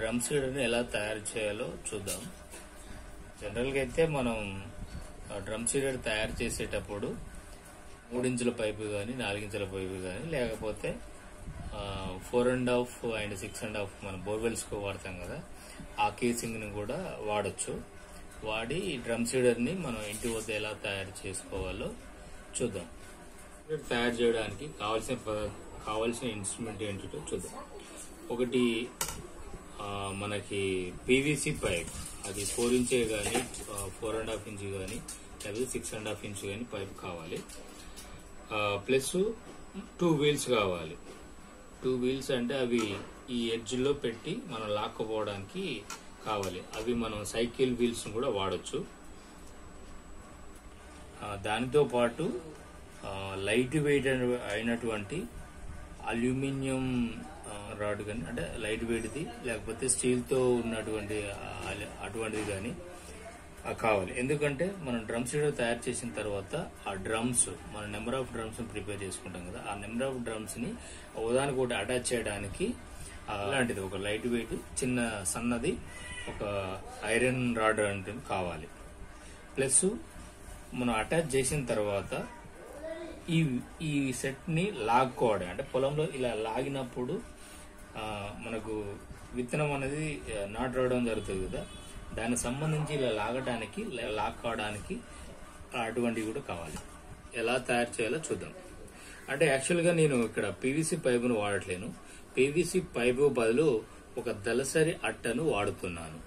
drum సీడర్ని ఎలా తయారు చేయాలో చూద్దాం జనరల్గా అయితే మనం ఆ డ్రమ్ సీడర్ తయారు చేసేటప్పుడు మూడించుల పైపు కానీ నాలుగించుల పైపు కానీ లేకపోతే four and half and six and half మనం బోర్వెల్స్కి వాడతాం కదా ఆ కేసింగ్ని కూడా వాడొచ్చు వాడి ఈ డ్రమ్ సీడర్ని మనం ఇంటి వద్ద ఎలా తయారు చేసుకోవాలో చూద్దాం సీడర్ తయారు చేయడానికి కావాల్సిన పద- కావాల్సిన ఇన్స్ట్రుమెంట్ ఏంటో చూద్దాం ఒకటి ఆ, మనకి పీవీసీ పైప్ అది ఫోర్ ఇంచే కానీ ఫోర్ అండ్ హాఫ్ ఇంచ్ కానీ లేకపోతే సిక్స్ అండ్ హాఫ్ ఇంచ్ కానీ పైప్ కావాలి ప్లస్ టూ వీల్స్ కావాలి టూ వీల్స్ అంటే అవి ఈ ఎడ్జ్ లో పెట్టి మనం లాక్కపోవడానికి కావాలి అవి మనం సైకిల్ వీల్స్ కూడా వాడొచ్చు ఆ, దానితో పాటు ఆ, లైట్ వెయిట్ అయిన- అయినటువంటి అల్యూమినియం ఆ, రాడ్ కానీ అంటే లైట్ వెయిట్ది లేకపోతే స్టీల్తో ఉన్నటువంటి ఆ, అల- అటువంటిది కానీ ఆ, కావాలి ఎందుకంటే మనం డ్రమ్ సీడర్ తయారు చేసిన తర్వాత ఆ డ్రమ్స్ మన నెంబర్ ఆఫ్ డ్రమ్స్ ప్రిపేర్ చేసుకుంటాం కదా ఆ నెంబర్ ఆఫ్ డ్రమ్స్ ని ఒకదానికి ఒకటి అటాచ్ చేయడానికి ఆ, అలాంటిది ఒక లైట్ వెయిట్ చిన్న సన్నది ఒక ఐరన్ రాడ్ అంటే కావాలి ప్లస్ మనం అటాచ్ చేసిన తర్వాత ఈ ఈ సెట్ ని లాక్కోవడం అంటే పొలంలో ఇలా లాగినప్పుడు ఆ, మనకు విత్తనం అనేది ఆ, నాటు రావడం జరుగుతుంది కదా దానికి సంబంధించి ఇలా లాగడానికి లే- లాక్కోవడానికి అటువంటివి కూడా కావాలి ఎలా తయారు చేయాలో చూద్దాం అంటే యాక్చువల్గా నేను ఇక్కడ పీవీసీ పైపును వాడట్లేను పీవీసీ పైపు బదులు ఒక దళసరి అట్టను వాడుతున్నాను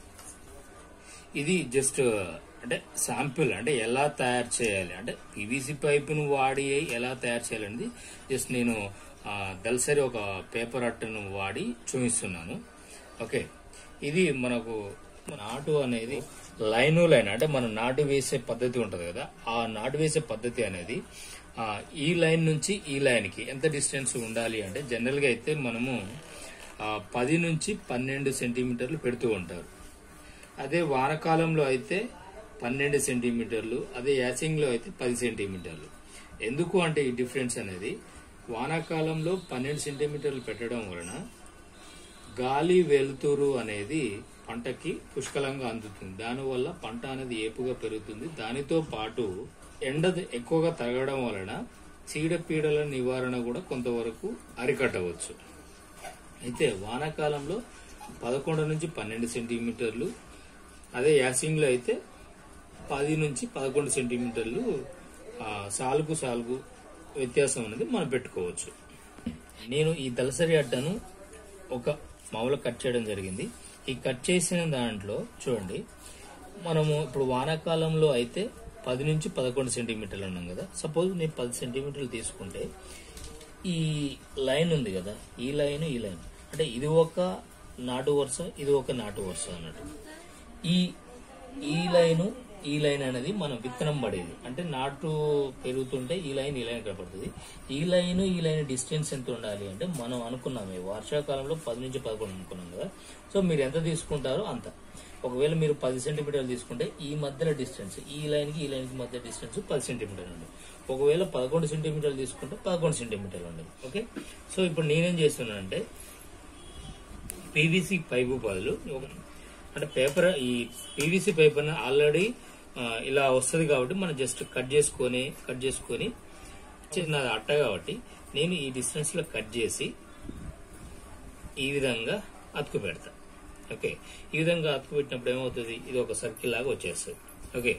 ఇది జస్ట్ అంటే శాంపిల్ అంటే ఎలా తయారు చేయాలి అంటే పీవీసీ పైపును వాడి ఎలా తయారు చేయాలనేది జస్ట్ నేను ఆ, దళసరి ఒక పేపర్ అట్టను వాడి చూపిస్తున్నాను ఓకే ఇది మనకు నాటు అనేది లైను లైన్ అంటే మనం నాటు వేసే పద్ధతి ఉంటది కదా ఆ నాటు వేసే పద్ధతి అనేది ఆ, ఈ లైన్ నుంచి ఈ లైన్ కి ఎంత డిస్టెన్స్ ఉండాలి అంటే జనరల్ గా అయితే మనము ఆ, పది నుంచి పన్నెండు సెంటీమీటర్లు పెడుతూ ఉంటారు అదే వానకాలంలో అయితే పన్నెండు సెంటీమీటర్లు అదే యాసింగ్లో అయితే పది సెంటీమీటర్లు ఎందుకు అంటే ఈ డిఫరెన్స్ అనేది వానాకాలంలో పన్నెండు సెంటీమీటర్లు పెట్టడం వలన గాలి వెలుతురు అనేది పంటకి పుష్కలంగా అందుతుంది దానివల్ల పంట అనేది ఏపుగా పెరుగుతుంది దానితో పాటు ఎండ ఎక్కువగా తగలడం వలన చీడపీడల నివారణ కూడా కొంతవరకు అరికట్టవచ్చు అయితే వానాకాలంలో పదకొండు నుంచి పన్నెండు సెంటీమీటర్లు అదే యాసింగ్లో అయితే పది నుంచి పదకొండు సెంటీమీటర్లు ఆ, సాలుకు సాలుకు వ్యత్యాసం అనేది మనం పెట్టుకోవచ్చు నేను ఈ దళసరి అడ్డను ఒక మామూలు కట్ చేయడం జరిగింది ఈ కట్ చేసిన దాంట్లో చూడండి మనము ఇప్పుడు వానాకాలంలో అయితే పది నుంచి పదకొండు సెంటీమీటర్లు ఉన్నాం కదా సపోజ్ నేను పది సెంటీమీటర్లు తీసుకుంటే ఈ లైన్ ఉంది కదా ఈ లైన్ ఈ లైన్ అంటే ఇది ఒక నాటు వరుస ఇది ఒక నాటు వరుస అన్నట్టు ఈ ఈ లైను ఈ లైన్ అనేది మనం విత్తనం పడేది అంటే నాటు పెరుగుతుంటే ఈ లైన్ ఈ లైన్ కనపడుతుంది ఈ లైన్ ఈ లైన్ డిస్టెన్స్ ఎంత ఉండాలి అంటే మనం అనుకున్నామే వర్షాకాలంలో పది నుంచి పదకొండు అనుకున్నాం కదా సో మీరు ఎంత తీసుకుంటారో అంత ఒకవేళ మీరు పది సెంటీమీటర్లు తీసుకుంటే ఈ మధ్యలో డిస్టెన్స్ ఈ లైన్ కి ఈ లైన్ కి మధ్య డిస్టెన్స్ పది సెంటీమీటర్లు ఉంది ఒకవేళ పదకొండు సెంటీమీటర్లు తీసుకుంటే పదకొండు సెంటీమీటర్లు ఉండదు ఓకే సో ఇప్పుడు నేనేం చేస్తున్నానంటే పీవీసీ పైపు బదులు ఒక- అంటే పేపర్ ఈ పీవీసీ పేపర్ ఆల్రెడీ ఇలా వస్తుంది కాబట్టి మనం జస్ట్ కట్ చేసుకొని కట్ చేసుకొని చిన్న అట్ట కాబట్టి నేను ఈ డిస్టెన్స్ లో కట్ చేసి ఈ విధంగా అతుకు పెడతా ఓకే ఈ విధంగా అతుకు పెట్టినప్పుడు ఏమవుతుంది ఇది ఒక సర్కిల్ లాగా వచ్చేస్తుంది ఓకే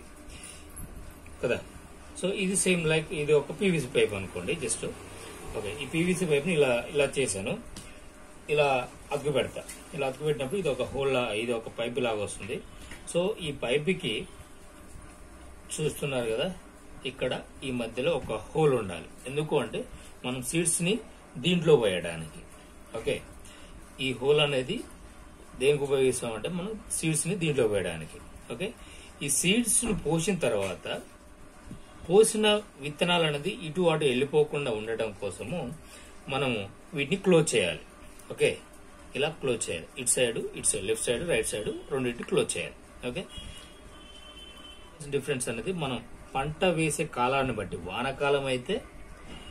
కదా సో ఇది సేమ్ లైక్ ఇది ఒక పీవీసీ పైప్ అనుకోండి జస్ట్ ఓకే ఈ పీవీసీ పైప్ ని ఇలా ఇలా చేశాను ఇలా అతుకు పెడతా ఇలా అతుకు పెట్టినప్పుడు ఇది ఒక హోల్ లా ఇది ఒక పైప్ లాగా వస్తుంది సో ఈ పైపుకి చూస్తున్నారు కదా ఇక్కడ ఈ మధ్యలో ఒక హోల్ ఉండాలి ఎందుకు అంటే మనం సీడ్స్ ని దీంట్లో పోయడానికి ఓకే ఈ హోల్ అనేది దేనికి ఉపయోగిస్తామంటే మనం సీడ్స్ ని దీంట్లో పోయడానికి ఓకే ఈ సీడ్స్ ను పోసిన తర్వాత పోసిన విత్తనాలు అనేది ఇటు అటు వెళ్ళిపోకుండా ఉండటం కోసము మనము వీటిని క్లోజ్ చేయాలి ఓకే ఇలా క్లోజ్ చేయాలి ఇటు సైడ్ ఇటు side left side right side రెండింటి క్లోజ్ చేయాలి ఓకే డిఫరెన్స్ అనేది మనం పంట వేసే కాలాన్ని బట్టి వానాకాలం అయితే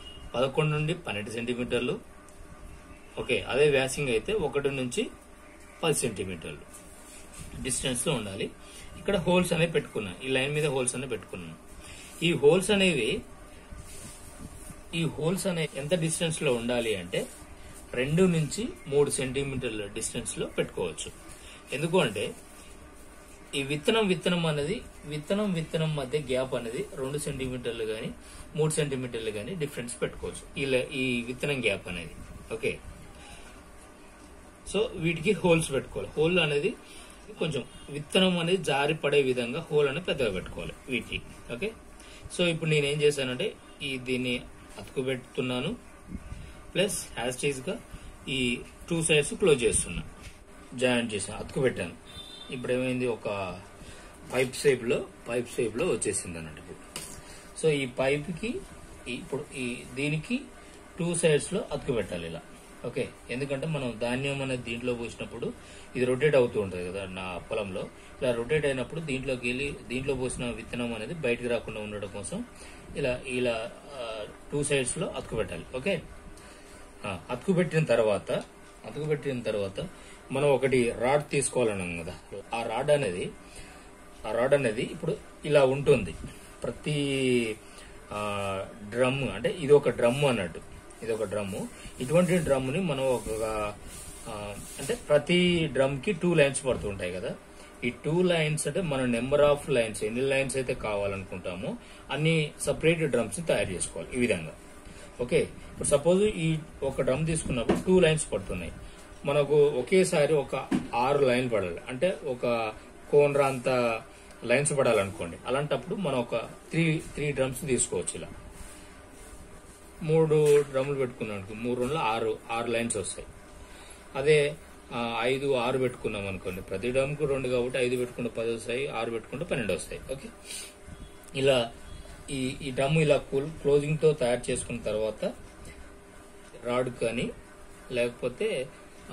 పదకొండు నుండి పన్నెండు సెంటీమీటర్లు ఓకే అదే వ్యాసింగ్ అయితే ఒకటి నుంచి పది సెంటీమీటర్లు డిస్టెన్స్ లో ఉండాలి ఇక్కడ హోల్స్ అనేవి పెట్టుకున్నాను ఈ లైన్ మీద హోల్స్ అనేవి పెట్టుకున్నాను ఈ హోల్స్ అనేవి ఈ హోల్స్ అనే ఎంత డిస్టెన్స్ లో ఉండాలి అంటే రెండు నుంచి మూడు సెంటీమీటర్ల డిస్టెన్స్ లో పెట్టుకోవచ్చు ఎందుకు అంటే ఈ విత్తనం విత్తనం అనేది విత్తనం విత్తనం మధ్య గ్యాప్ అనేది రెండు సెంటీమీటర్లు కానీ మూడు సెంటీమీటర్లు కానీ డిఫరెన్స్ పెట్టుకోవచ్చు ఇలా ఈ విత్తనం గ్యాప్ అనేది ఓకే సో వీటికి హోల్స్ పెట్టుకోవాలి హోల్ అనేది కొంచెం విత్తనం అనేది జారి పడే విధంగా హోల్ అనేది పెద్దగా పెట్టుకోవాలి వీటికి ఓకే సో ఇప్పుడు నేను ఏం చేశానంటే ఈ దీన్ని అతుకు పెడుతున్నాను ప్లస్ హ్యాస్టేజ్ గా ఈ టూ సైడ్స్ క్లోజ్ చేస్తున్నా జాయింట్ చేసాను అతుకు పెట్టాను ఇప్పుడు ఏమైంది ఒక పైప్ షేప్ లో పైప్ షేప్ లో వచ్చేసింది అన్నట్టు ఇప్పుడు సో ఈ పైప్ కి ఇప్పుడు ఈ దీనికి టూ సైడ్స్ లో అతుకు పెట్టాలి ఇలా ఓకే ఎందుకంటే మనం ధాన్యం అనేది దీంట్లో పోసినప్పుడు ఇది రొటేట్ అవుతూ ఉంటుంది కదా నా పొలంలో ఇలా రొటేట్ అయినప్పుడు దీంట్లోకి వెళ్ళి దీంట్లో పోసిన విత్తనం అనేది బయటికి రాకుండా ఉండడం కోసం ఇలా ఇలా టూ సైడ్స్ లో అతుకు పెట్టాలి ఓకే ఆ, అతుకు పెట్టిన తర్వాత అతుకు పెట్టిన తర్వాత మనం ఒకటి రాడ్ తీసుకోవాలన్నాం కదా ఆ రాడ్ అనేది ఆ రాడ్ అనేది ఇప్పుడు ఇలా ఉంటుంది ప్రతి డ్రమ్ అంటే ఇది ఒక డ్రమ్ అన్నట్టు ఇది ఒక డ్రమ్ము ఇటువంటి డ్రమ్ని మనం ఒక ఆ, అంటే ప్రతి డ్రమ్ కి టూ లైన్స్ పడుతుంటాయి కదా ఈ టూ లైన్స్ అంటే మన నెంబర్ ఆఫ్ లైన్స్ ఎన్ని లైన్స్ అయితే కావాలనుకుంటామో అన్ని సపరేట్ డ్రమ్స్ తయారు చేసుకోవాలి ఈ విధంగా ఓకే ఇప్పుడు సపోజ్ ఈ ఒక డ్రమ్ తీసుకున్నప్పుడు టూ లైన్స్ పడుతున్నాయి మనకు ఒకేసారి ఒక ఆరు లైన్లు పడాలి అంటే ఒక కోన్రా అంత లైన్స్ పడాలనుకోండి అలాంటప్పుడు మనం ఒక త్రీ త్రీ డ్రమ్స్ తీసుకోవచ్చు ఇలా మూడు డ్రమ్ములు పెట్టుకున్నాం అనుకో మూడు రెండు ఆరు ఆరు లైన్స్ వస్తాయి అదే ఆ, ఐదు ఆరు పెట్టుకున్నాం అనుకోండి ప్రతి డ్రమ్కు రెండు కాబట్టి ఐదు పెట్టుకుంటే పది వస్తాయి ఆరు పెట్టుకుంటే పన్నెండు వస్తాయి ఓకే ఇలా ఈ ఈ డ్రమ్ ఇలా కూల్ క్లోజింగ్ తో తయారు చేసుకున్న తర్వాత రాడ్ కానీ లేకపోతే ఆ,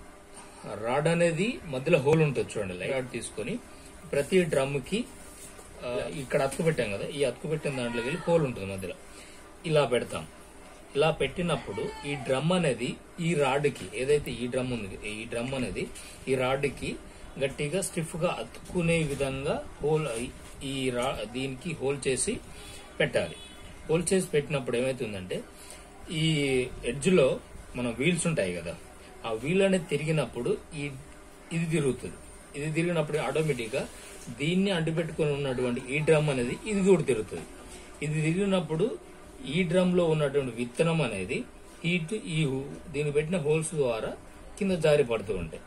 రాడ్ అనేది మధ్యలో హోల్ ఉంటుంది చూడండి లైట్ రాడ్ తీసుకొని ప్రతి డ్రమ్ కి ఆ, ఇక్కడ అతుకు పెట్టాం కదా ఈ అతుకు పెట్టిన దాంట్లోకి వెళ్ళి హోల్ ఉంటుంది మధ్యలో ఇలా పెడతాం ఇలా పెట్టినప్పుడు ఈ డ్రమ్ అనేది ఈ రాడ్కి ఏదైతే ఈ డ్రమ్ ఉంది ఈ డ్రమ్ అనేది ఈ రాడ్కి గట్టిగా స్టిఫ్ గా అతుక్కునే విధంగా హోల్ ఈ రా దీనికి హోల్ చేసి పెట్టాలి హోల్ చేసి పెట్టినప్పుడు ఏమైతుందంటే ఈ ఎడ్జ్ లో మన వీల్స్ ఉంటాయి కదా ఆ వీల్ అనేది తిరిగినప్పుడు ఈ ఇది తిరుగుతుంది ఇది తిరిగినప్పుడు ఆటోమేటిక్ గా దీన్ని అంటిపెట్టుకుని ఉన్నటువంటి ఈ డ్రమ్ అనేది ఇది కూడా తిరుగుతుంది ఇది తిరిగినప్పుడు ఈ డ్రమ్ లో ఉన్నటువంటి విత్తనం అనేది హీట్ ఈ హు- దీనికి పెట్టిన హోల్స్ ద్వారా కింద జారి పడుతూ ఉంటాయి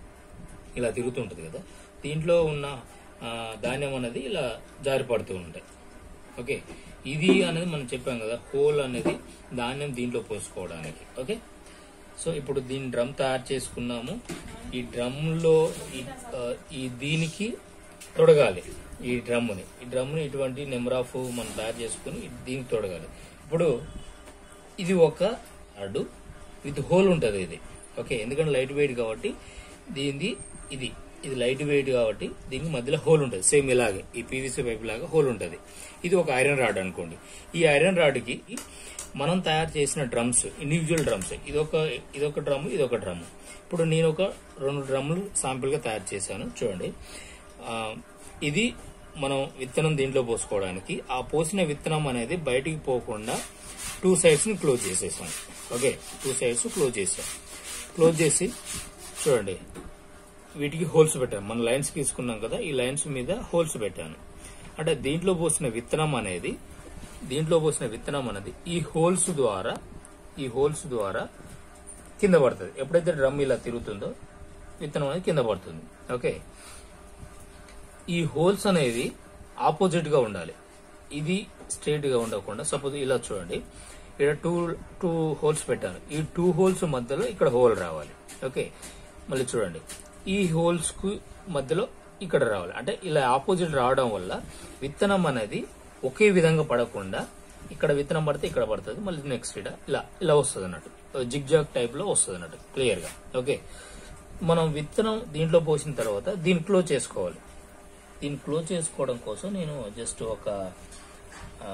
ఇలా తిరుగుతుంటది కదా దీంట్లో ఉన్న ఆ, ధాన్యం అనేది ఇలా జారి పడుతూ ఉంటాయి ఓకే ఇది అనేది మనం చెప్పాం కదా హోల్ అనేది ధాన్యం దీంట్లో పోసుకోవడానికి ఓకే సో ఇప్పుడు దీని డ్రమ్ తయారు చేసుకున్నాము ఈ డ్రమ్ లో ఈ, ఆ, ఈ దీనికి తొడగాలి ఈ డ్రమ్ని ఈ డ్రమ్ని ఇటువంటి నెంబర్ ఆఫ్ మనం తయారు చేసుకుని దీనికి తొడగాలి ఇప్పుడు ఇది ఒక అడ్డు విత్ హోల్ ఉంటుంది ఇది ఓకే ఎందుకంటే లైట్ వెయిట్ కాబట్టి దీనిది ఇది ఇది లైట్ వెయిట్ కాబట్టి దీనికి మధ్యలో హోల్ ఉంటుంది సేమ్ ఇలాగే ఈ పీవీసీ పైప్ లాగా హోల్ ఉంటుంది ఇది ఒక ఐరన్ రాడ్ అనుకోండి ఈ ఐరన్ రాడ్ కి మనం తయారు చేసిన డ్రమ్స్ ఇండివిజువల్ డ్రమ్స్ ఇదొక ఇదొక డ్రమ్ ఇదొక డ్రమ్ ఇప్పుడు నేను ఒక రెండు డ్రమ్లు శాంపిల్ గా తయారు చేశాను చూడండి ఆ, ఇది మనం విత్తనం దీంట్లో పోసుకోవడానికి ఆ పోసిన విత్తనం అనేది బయటికి పోకుండా టూ సైడ్స్ ని క్లోజ్ చేసేసాం ఓకే టూ సైడ్స్ క్లోజ్ చేసాం క్లోజ్ చేసి చూడండి వీటికి హోల్స్ పెట్టాను మన లైన్స్ తీసుకున్నాం కదా ఈ లైన్స్ మీద హోల్స్ పెట్టాను అంటే దీంట్లో పోసిన విత్తనం అనేది దీంట్లో పోసిన విత్తనం అనేది ఈ హోల్స్ ద్వారా ఈ హోల్స్ ద్వారా కింద పడుతుంది ఎప్పుడైతే డ్రమ్ ఇలా తిరుగుతుందో విత్తనం అనేది కింద పడుతుంది ఓకే ఈ హోల్స్ అనేవి ఆపోజిట్ గా ఉండాలి ఇది స్ట్రైట్ గా ఉండకుండా సపోజ్ ఇలా చూడండి ఇక్కడ టూ టూ హోల్స్ పెట్టాను ఈ టూ హోల్స్ మధ్యలో ఇక్కడ హోల్ రావాలి ఓకే మళ్ళీ చూడండి ఈ హోల్స్ కు మధ్యలో ఇక్కడ రావాలి అంటే ఇలా ఆపోజిట్ రావడం వల్ల విత్తనం అనేది ఒకే విధంగా పడకుండా ఇక్కడ విత్తనం పడితే ఇక్కడ పడుతుంది మళ్ళీ నెక్స్ట్ ఇడ ఇలా ఇలా వస్తుంది అన్నట్టు జిగ్ జాగ్ టైప్ లో వస్తుంది అన్నట్టు క్లియర్ గా ఓకే మనం విత్తనం దీంట్లో పోసిన తర్వాత దీన్ని క్లోజ్ చేసుకోవాలి దీన్ని క్లోజ్ చేసుకోవడం కోసం నేను జస్ట్ ఒక ఆ,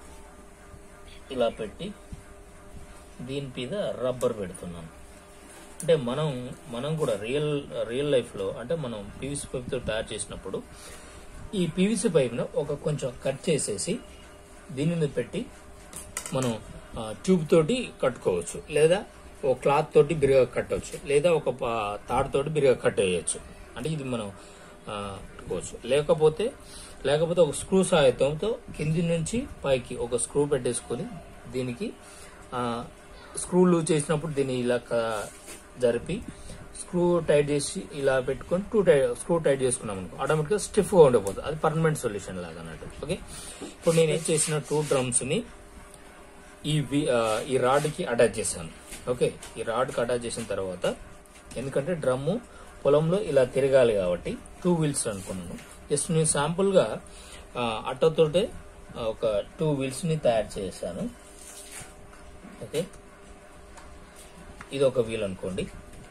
ఇలా పెట్టి దీని మీద రబ్బర్ పెడుతున్నాను అంటే మనం మనం కూడా రియల్ రియల్ లైఫ్లో అంటే మనం పీవీసీ పైప్తో తయారు చేసినప్పుడు ఈ పీవీసీ పైప్ను ఒక కొంచెం కట్ చేసేసి దీని మీద పెట్టి మనం ఆ, ట్యూబ్ తోటి కట్టుకోవచ్చు లేదా ఒక క్లాత్ తోటి బిరిగా కట్టవచ్చు లేదా ఒక ప- తాడు తోటి బిరిగా కట్టేయచ్చు అంటే ఇది మనం ఆ, కట్టుకోవచ్చు లేకపోతే లేకపోతే ఒక స్క్రూ సహాయంతో కింది నుంచి పైకి ఒక స్క్రూ పెట్టేసుకొని దీనికి ఆ, స్క్రూ లూజ్ చేసినప్పుడు దీన్ని ఇలా క- జరిపి స్క్రూ టైట్ చేసి ఇలా పెట్టుకొని టూ టైట్ స్క్రూ టైట్ చేసుకున్నాం అనుకో ఆటోమేటిక్గా స్టిఫ్గా ఉండిపోతుంది అది పర్మనెంట్ సొల్యూషన్ లాగా అన్నట్టు ఓకే ఇప్పుడు నేను ఏం చేసిన టూ డ్రమ్స్ ని ఈ వి- ఆ, ఈ రాడ్కి అటాచ్ చేశాను ఓకే ఈ రాడ్కి అటాచ్ చేసిన తర్వాత ఎందుకంటే డ్రమ్ము పొలంలో ఇలా తిరగాలి కాబట్టి టూ వీల్స్ అనుకున్నాను జస్ట్ నేను శాంపుల్గా అట్టతోటే ఆ, ఒక టూ వీల్స్ ని తయారు చేశాను ఓకే ఇది ఒక వీల్ అనుకోండి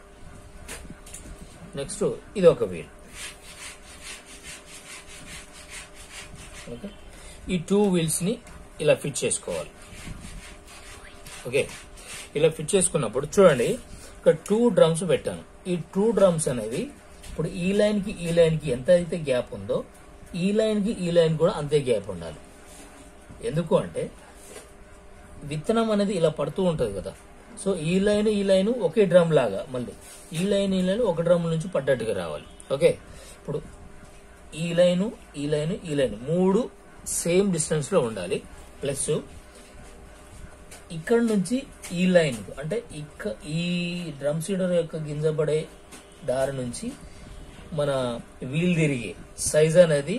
నెక్స్ట్ ఇది ఒక వీల్ ఓకే ఈ టూ వీల్స్ ని ఇలా ఫిట్ చేసుకోవాలి ఓకే ఇలా ఫిట్ చేసుకున్నప్పుడు చూడండి ఇక్కడ టూ డ్రమ్స్ పెట్టాను ఈ టూ డ్రమ్స్ అనేవి ఇప్పుడు ఈ లైన్ కి ఈ లైన్ కి ఎంత అయితే గ్యాప్ ఉందో ఈ లైన్ కి ఈ లైన్ కూడా అంతే గ్యాప్ ఉండాలి ఎందుకు అంటే విత్తనం అనేది ఇలా పడుతూ ఉంటది కదా సో ఈ లైన్ ఈ లైన్ ఒకే డ్రమ్ లాగా మళ్ళీ ఈ లైన్ ఈ లైన్ ఒక డ్రమ్ నుంచి పడ్డట్టుగా రావాలి ఓకే ఇప్పుడు ఈ లైను ఈ లైన్ ఈ లైన్ మూడు సేమ్ డిస్టెన్స్ లో ఉండాలి ప్లస్ ఇక్కడ నుంచి ఈ లైన్ అంటే ఇక్క ఈ డ్రమ్ సీడర్ యొక్క గింజపడే దారి నుంచి మన వీల్ తిరిగే సైజ్ అనేది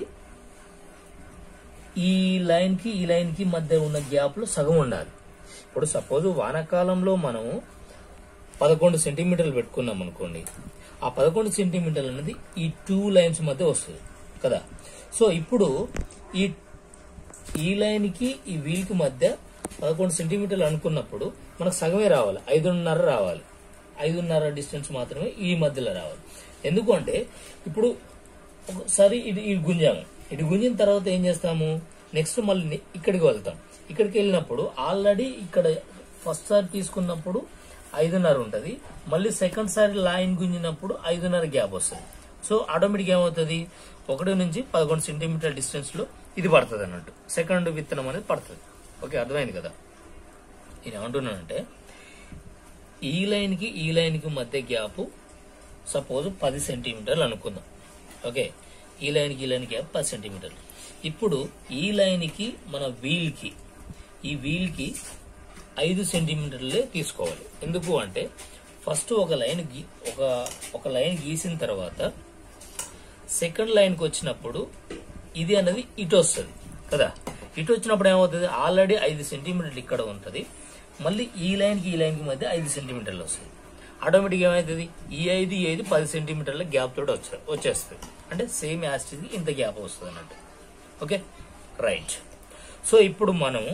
ఈ లైన్ కి ఈ లైన్ కి మధ్య ఉన్న గ్యాప్ లో సగం ఉండాలి ఇప్పుడు సపోజ్ వానాకాలంలో మనం పదకొండు సెంటీమీటర్లు పెట్టుకున్నాం అనుకోండి ఆ పదకొండు సెంటీమీటర్లు అనేది ఈ టూ లైన్స్ మధ్య వస్తుంది కదా సో ఇప్పుడు ఈ ఈ లైన్ కి ఈ వీల్ కి మధ్య పదకొండు సెంటీమీటర్లు అనుకున్నప్పుడు మనకు సగమే రావాలి ఐదున్నర రావాలి ఐదున్నర డిస్టెన్స్ మాత్రమే ఈ మధ్యలో రావాలి ఎందుకు అంటే ఇప్పుడు ఒకసారి ఇటు ఇటు గుంజాము ఇటు గుంజిన తర్వాత ఏం చేస్తాము నెక్స్ట్ మళ్ళీ ని- ఇక్కడికి వెళ్తాం ఇక్కడికి వెళ్ళినప్పుడు ఆల్రెడీ ఇక్కడ ఫస్ట్ సారి తీసుకున్నప్పుడు ఐదున్నర ఉంటది మళ్ళీ సెకండ్ సారి లైన్ గుంజినప్పుడు ఐదున్నర గ్యాప్ వస్తుంది సో ఆటోమేటిక్ ఏమవుతుంది ఒకటి నుంచి పదకొండు సెంటీమీటర్ డిస్టెన్స్ లో ఇది పడుతుంది అన్నట్టు సెకండ్ విత్తనం అనేది పడుతుంది ఓకే అర్థమైంది కదా నేను ఏమంటున్నానంటే ఈ లైన్ కి ఈ లైన్ కి మధ్య గ్యాప్ సపోజ్ పది సెంటీమీటర్లు అనుకుందాం ఓకే ఈ లైన్ కి ఈ లైన్ గ్యాప్ పది సెంటీమీటర్లు ఇప్పుడు ఈ లైన్ కి మన వీల్ కి ఈ వీల్ కి ఐదు సెంటీమీటర్లే తీసుకోవాలి ఎందుకు అంటే ఫస్ట్ ఒక లైన్ గీ ఒక ఒక లైన్ గీసిన తర్వాత సెకండ్ లైన్ కి వచ్చినప్పుడు ఇది అనేది ఇటు వస్తుంది కదా ఇటు వచ్చినప్పుడు ఏమవుతుంది ఆల్రెడీ ఐదు సెంటీమీటర్లు ఇక్కడ ఉంటుంది మళ్ళీ ఈ లైన్ కి ఈ లైన్ కి మధ్య ఐదు సెంటీమీటర్లు వస్తుంది ఆటోమేటిక్ ఏమవుతుంది ఈ ఐదు ఈ ఐదు పది సెంటీమీటర్ల గ్యాప్ తోటి వచ్చే వచ్చేస్తుంది అంటే సేమ్ యాస్టిస్ ఇంత గ్యాప్ వస్తుంది అన్నట్టు ఓకే రైట్ సో ఇప్పుడు మనము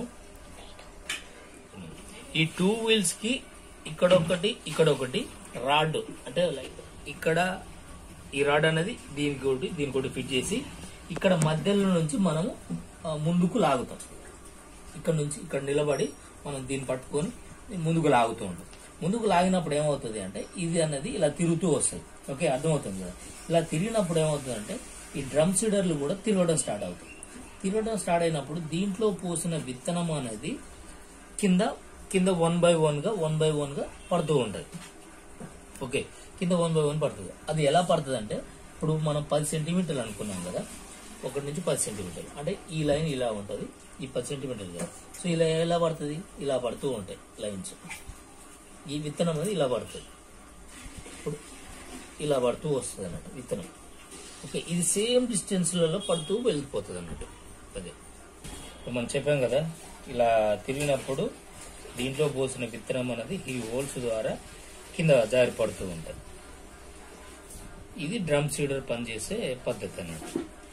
ఈ టూ వీల్స్ కి ఇక్కడ ఒకటి ఇక్కడ ఒకటి రాడ్ అంటే లైక్ ఇక్కడ ఈ రాడ్ అనేది దీనికి ఒకటి దీనికి ఒకటి ఫిట్ చేసి ఇక్కడ మధ్యలో నుంచి మనము ఆ, ముందుకు లాగుతాం ఇక్కడ నుంచి ఇక్కడ నిలబడి మనం దీన్ని పట్టుకొని ముందుకు లాగుతూ ఉంటాం ముందుకు లాగినప్పుడు ఏమవుతుంది అంటే ఇది అనేది ఇలా తిరుగుతూ వస్తుంది ఓకే అర్థమవుతుంది కదా ఇలా తిరిగినప్పుడు ఏమవుతుంది అంటే ఈ డ్రమ్ సీడర్లు కూడా తిరగడం స్టార్ట్ అవుతాయి తిరగడం స్టార్ట్ అయినప్పుడు దీంట్లో పోసిన విత్తనం అనేది కింద కింద వన్ బై వన్ గా వన్ బై వన్ గా పడుతూ ఉంటది ఓకే కింద వన్ బై వన్ పడుతుంది అది ఎలా పడుతుంది అంటే ఇప్పుడు మనం పది సెంటీమీటర్లు అనుకున్నాం కదా ఒకటి నుంచి పది సెంటీమీటర్లు అంటే ఈ లైన్ ఇలా ఉంటది ఈ పది సెంటీమీటర్లు కదా సో ఇలా ఎలా పడుతుంది ఇలా పడుతూ ఉంటాయి లైన్స్ ఈ విత్తనం అనేది ఇలా పడుతుంది ఇప్పుడు ఇలా పడుతూ వస్తుంది అన్నట్టు విత్తనం ఓకే ఇది సేమ్ డిస్టెన్స్లలో పడుతూ వెళ్ళిపోతుంది అన్నట్టు అదే ఇప్పుడు మనం చెప్పాం కదా ఇలా తిరిగినప్పుడు దీంట్లో పోసిన విత్తనం అనేది ఈ హోల్స్ ద్వారా కింద జారి పడుతూ ఉంటుంది ఇది డ్రమ్ సీడర్ పనిచేసే పద్ధతి అన్నట్టు